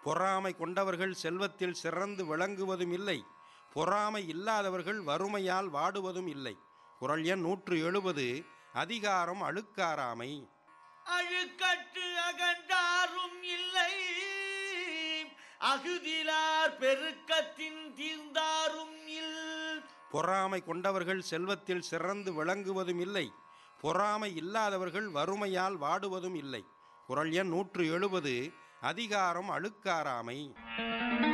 பொறாமை கொண்டவர்கள் செல்வத்தில் சிறந்து விளங்குவதும் இல்லை பொறாமை இல்லாதவர்கள் வறுமையால் வாடுவதும் இல்லை குரல் எண் நூற்று எழுபது அதிகாரம் அழுக்காராமை அழுக்கட்டு அகண்டாரும் இல்லை அகுதிலார் பெருக்கத்தின் தீர்ந்தாரும் இல் பொறாமை கொண்டவர்கள் செல்வத்தில் சிறந்து விளங்குவதும் இல்லை பொறாமை இல்லாதவர்கள் வறுமையால் வாடுவதும் இல்லை குரல் எண் நூற்று எழுபது அதிகாரம் அழுக்காராமை